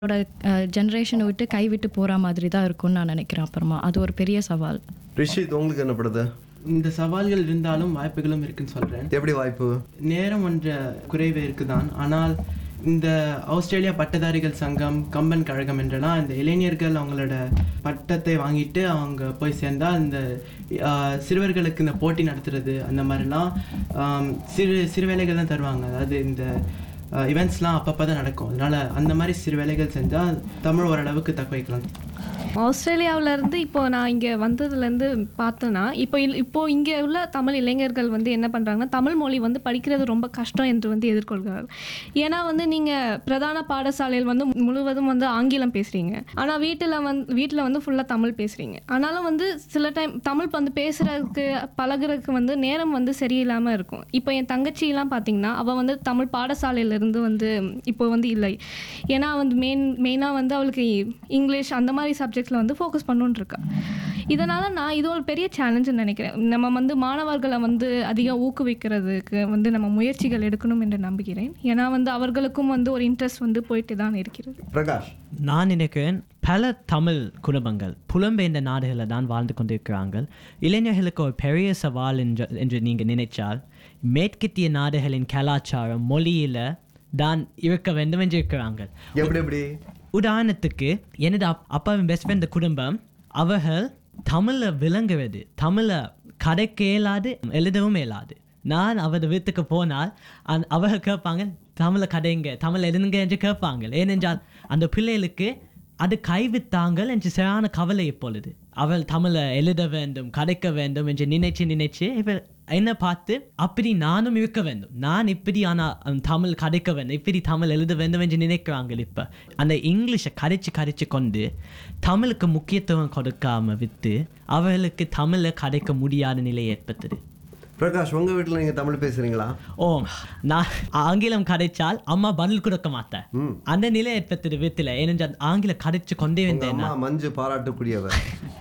ஜென்ரேஷனை விட்டு கைவிட்டு போகிற மாதிரி தான் இருக்கும்னு நான் நினைக்கிறேன் அப்புறமா அது ஒரு பெரிய சவால் ரிஷித் உங்களுக்கு என்ன படுது இந்த சவால்கள் இருந்தாலும் வாய்ப்புகளும் இருக்குன்னு சொல்கிறேன் எப்படி வாய்ப்பு நேரம் ஒன்ற குறைவு இருக்குதான் ஆனால் இந்த ஆஸ்திரேலியா பட்டதாரிகள் சங்கம் கம்பன் கழகம் என்றெல்லாம் இந்த இளைஞர்கள் அவங்களோட பட்டத்தை வாங்கிட்டு அவங்க போய் சேர்ந்தா இந்த ஆஹ், சிறுவர்களுக்கு இந்த போட்டி நடத்துறது அந்த மாதிரிலாம் ஆம், சிறு சிறு வேலைகள் தான் தருவாங்க அதாவது இந்த இவெண்ட்ஸ்லாம் அப்பப்போ தான் நடக்கும் அதனால அந்த மாதிரி சிறு வேலைகள் செஞ்சால் தமிழ் ஓரளவுக்கு தக்க வைக்கலாம் ஆஸ்திரேலியாவுல இருந்து இப்போ நான் இங்கே வந்ததுலேருந்து பார்த்தேன்னா இப்போ இல்- இப்போ இங்கே உள்ள தமிழ் இளைஞர்கள் வந்து என்ன பண்ணுறாங்கன்னா தமிழ் மொழி வந்து படிக்கிறது ரொம்ப கஷ்டம் என்று வந்து எதிர்கொள்கிறார்கள் ஏன்னா வந்து நீங்கள் பிரதான பாடசாலையில் வந்து முழுவதும் வந்து ஆங்கிலம் பேசுகிறீங்க ஆனால் வீட்டில் வந்து வீட்டில் வந்து ஃபுல்லாக தமிழ் பேசுகிறீங்க ஆனாலும் வந்து சில டைம் தமிழ் வந்து பேசுகிறதுக்கு பழகுறதுக்கு வந்து நேரம் வந்து சரியில்லாமல் இருக்கும் இப்போ என் தங்கச்சிலாம் பார்த்தீங்கன்னா அவள் வந்து தமிழ் பாடசாலையிலேருந்து வந்து இப்போ வந்து இல்லை ஏன்னா வந்து மெயின் மெயினாக வந்து அவளுக்கு இங்கிலீஷ் அந்த மாதிரி சப்ஜெக்ட்ஸில் வந்து ஃபோக்கஸ் பண்ணுன்னு இருக்கா இதனால் நான் இது ஒரு பெரிய சேலஞ்சுன்னு நினைக்கிறேன் நம்ம வந்து மாணவர்களை வந்து அதிகம் ஊக்குவிக்கிறதுக்கு வந்து நம்ம முயற்சிகள் எடுக்கணும் என்று நம்புகிறேன் ஏன்னா வந்து அவர்களுக்கும் வந்து ஒரு இன்ட்ரெஸ்ட் வந்து போயிட்டு தான் இருக்கிறது பிரகாஷ் நான் நினைக்கிறேன் பல தமிழ் குடும்பங்கள் புலம்பெயர்ந்த நாடுகளில் தான் வாழ்ந்து கொண்டிருக்கிறார்கள் இளைஞர்களுக்கு ஒரு பெரிய சவால் என்று என்று நீங்கள் நினைச்சால் மேற்கத்திய நாடுகளின் கலாச்சாரம் மொழியில தான் இருக்க வேண்டும் என்று இருக்கிறாங்க எப்படி எப்படி உதாரணத்துக்கு எனது அப் அப்பாவின் பெஸ்ட் ஃப்ரெண்ட் குடும்பம் அவர்கள் தமிழை விளங்குவது தமிழை கதைக்க இயலாது எழுதவும் இயலாது நான் அவர் வீட்டுக்கு போனால் அந் அவர்கள் கேட்பாங்க தமிழை கதைங்க தமிழ் எழுதுங்க என்று கேட்பாங்க ஏனென்றால் அந்த பிள்ளைகளுக்கு அது கைவிட்டாங்கள் என்று சரியான கவலை இப்பொழுது அவள் தமிழை எழுத வேண்டும் கதைக்க வேண்டும் என்று நினைச்சு நினைச்சு இவள் என்ன பார்த்து அப்படி நானும் இருக்க வேண்டும் நான் இப்படி ஆனால் தமிழ் கதைக்க வேண்டும் இப்படி தமிழ் எழுத வேண்டும் என்று நினைக்கிறாங்க இப்போ அந்த இங்கிலீஷை கரைச்சு கரைச்சு கொண்டு தமிழுக்கு முக்கியத்துவம் கொடுக்காம விட்டு அவர்களுக்கு தமிழை கதைக்க முடியாத நிலை ஏற்பட்டது பிரகாஷ் உங்க வீட்டில் நீங்க தமிழ் பேசுறீங்களா ஓ நான் ஆங்கிலம் கதைச்சால் அம்மா பதில் கொடுக்க மாட்டேன் அந்த நிலை ஏற்பட்டது வீட்டில் ஏனென்றால் ஆங்கிலம் கதைச்சு கொண்டே உங்க வந்தேன் அம்மா மஞ்சு பாராட்டக்கூடியவர்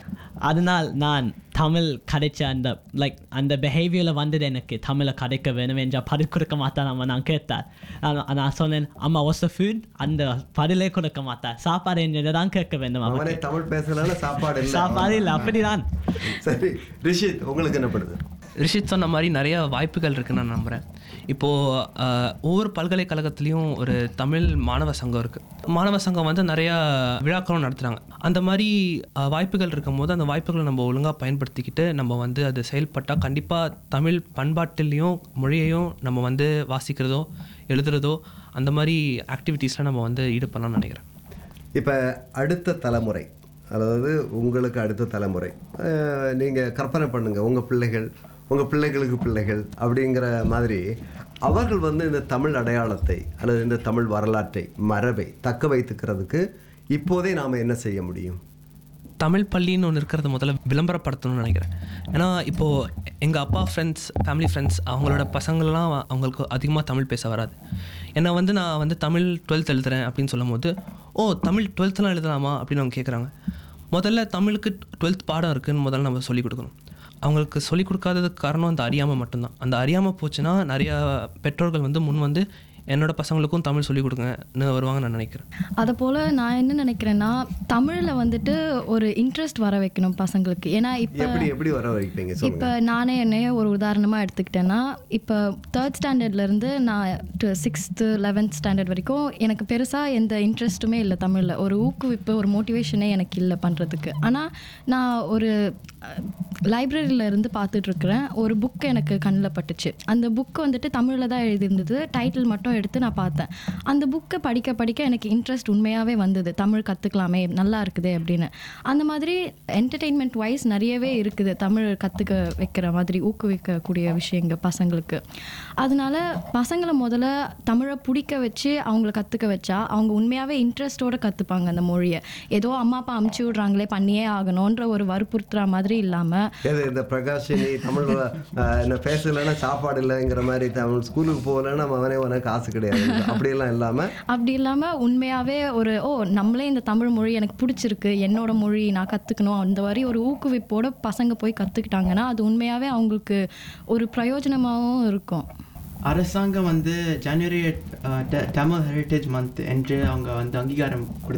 அதனால் நான் தமிழ் கதைச்ச அந்த லைக் அந்த பிஹேவியரில் வந்தது எனக்கு தமிழை கதைக்க வேணும் என்றால் பதில் கொடுக்க மாட்டான் அம்மா நான் கேட்டார் ஆனா- நான் சொன்னேன் அம்மா வாஸ் ஃபுட் அந்த பதிலே கொடுக்க மாட்டார் சாப்பாடு என்று தான் கேட்க வேண்டும் அவனே அவனுக்கு தமிழ் பேசலன்னா சாப்பாடு இல்லை சாப்பாடு இல்லை அப்படிதான் சரி ரிஷித் உங்களுக்கு என்ன படுது ரிஷித் சொன்ன மாதிரி நிறைய வாய்ப்புகள் இருக்குன்னு நான் நம்புகிறேன் இப்போது ஆஹ், ஒவ்வொரு பல்கலைக்கழகத்துலேயும் ஒரு தமிழ் மாணவ சங்கம் இருக்குது மாணவ சங்கம் வந்து நிறையா விழாக்களும் நடத்துகிறாங்க அந்த மாதிரி ஆஹ், வாய்ப்புகள் இருக்கும்போது அந்த வாய்ப்புகளை நம்ம ஒழுங்காக பயன்படுத்திக்கிட்டு நம்ம வந்து அது செயல்பட்டால் கண்டிப்பாக தமிழ் பண்பாட்டிலையும் மொழியையும் நம்ம வந்து வாசிக்கிறதோ எழுதுறதோ அந்த மாதிரி ஆக்டிவிட்டீஸில் நம்ம வந்து ஈடுபடலாம்னு நினைக்கிறேன் இப்போ அடுத்த தலைமுறை அதாவது உங்களுக்கு அடுத்த தலைமுறை அஹ், நீங்க கற்பனை பண்ணுங்க உங்க பிள்ளைகள் உங்க பிள்ளைகளுக்கு பிள்ளைகள் அப்படிங்கிற மாதிரி அவர்கள் வந்து இந்த தமிழ் அடையாளத்தை அல்லது இந்த தமிழ் வரலாற்றை மரபை தக்க வைத்துக்கிறதுக்கு இப்போதே நாம் என்ன செய்ய முடியும் தமிழ் பள்ளின்னு ஒன்று இருக்கிறத முதல்ல விளம்பரப்படுத்தணும்னு நினைக்கிறேன் ஏன்னா இப்போது எங்கள் அப்பா ஃப்ரெண்ட்ஸ் ஃபேமிலி ஃப்ரெண்ட்ஸ் அவங்களோட பசங்கள்லாம் அவங்களுக்கு அதிகமாக தமிழ் பேச வராது என்னை வந்து நான் வந்து தமிழ் டுவெல்த் எழுதுறேன் அப்படின்னு சொல்லும்போது ஓ தமிழ் டுவெல்த்லாம் எழுதலாமா அப்படின்னு அவங்க கேட்குறாங்க முதல்ல தமிழுக்கு டுவெல்த் பாடம் இருக்குன்னு முதல்ல நம்ம சொல்லிக் கொடுக்கணும் அவங்களுக்கு சொல்லிக் கொடுக்காததுக்கு காரணம் அந்த அறியாமல் மட்டும்தான் அந்த அறியாமல் போச்சுன்னா நிறையா பெற்றோர்கள் வந்து முன் வந்து என்னோட பசங்களுக்கும் தமிழ் சொல்லிக் கொடுங்கன்னு வருவாங்கன்னு நான் நினைக்கிறேன் அதை போல் நான் என்ன நினைக்கிறேன்னா தமிழில் வந்துட்டு ஒரு இன்ட்ரெஸ்ட் வர வைக்கணும் பசங்களுக்கு ஏன்னா இப்போ எப்படி எப்படி வர வைப்பீங்க சொல்லுங்க இப்போ நானே என்னைய ஒரு உதாரணமாக எடுத்துக்கிட்டேன்னா இப்போ தேர்ட் ஸ்டாண்டர்ட்லேருந்து நான் சிக்ஸ்த்து லெவன்த் ஸ்டாண்டர்ட் வரைக்கும் எனக்கு பெருசாக எந்த இன்ட்ரெஸ்ட்டுமே இல்லை தமிழில் ஒரு ஊக்குவிப்பு ஒரு மோட்டிவேஷனே எனக்கு இல்லை பண்ணுறதுக்கு ஆனால் நான் ஒரு லைப்ரரியில் இருந்து பார்த்துட்ருக்குறேன் ஒரு புக் எனக்கு கண்ணில் பட்டுச்சு அந்த புக் வந்துட்டு தமிழில் தான் எழுதியிருந்தது டைட்டில் மட்டும் எடுத்து நான் பார்த்தேன் அந்த புக்கை படிக்க படிக்க எனக்கு இன்ட்ரெஸ்ட் உண்மையாகவே வந்தது தமிழ் கற்றுக்கலாமே நல்லா இருக்குதே அப்படின்னு அந்த மாதிரி என்டர்டெயின்மெண்ட் வைஸ் நிறையவே இருக்குது தமிழ் கற்றுக்க வைக்கிற மாதிரி ஊக்குவிக்கக்கூடிய விஷயங்கள் பசங்களுக்கு அதனால பசங்களை முதல்ல தமிழை பிடிக்க வச்சு அவங்கள கற்றுக்க வச்சா அவங்க உண்மையாகவே இன்ட்ரெஸ்ட்டோட கற்றுப்பாங்க அந்த மொழியை ஏதோ அம்மா அப்பா அமுச்சு விட்றாங்களே பண்ணியே ஆகணுன்ற ஒரு வற்புறுத்துற மாதிரி இல்லாமல் எது இந்த பிரகாஷினி தமிழ் அஹ், என்ன பேசலைன்னா சாப்பாடு இல்லைங்கிற மாதிரி தமிழ் ஸ்கூலுக்கு போகலன்னா அவனே உனக்கு காசு கிடையாது அப்படியெல்லாம் இல்லாமல் அப்படி இல்லாமல் உண்மையாகவே ஒரு ஓ நம்மளே இந்த தமிழ் மொழி எனக்கு பிடிச்சிருக்கு என்னோட மொழி நான் கற்றுக்கணும் அந்த மாதிரி ஒரு ஊக்குவிப்போட பசங்க போய் கற்றுக்கிட்டாங்கன்னா அது உண்மையாகவே அவங்களுக்கு ஒரு பிரயோஜனமாகவும் இருக்கும் அரசாங்கம் வந்து ஜனவரி தமிழ் ஹெரிட்டேஜ் மந்த் என்று அவங்க வந்து அங்கீகாரம் கொடு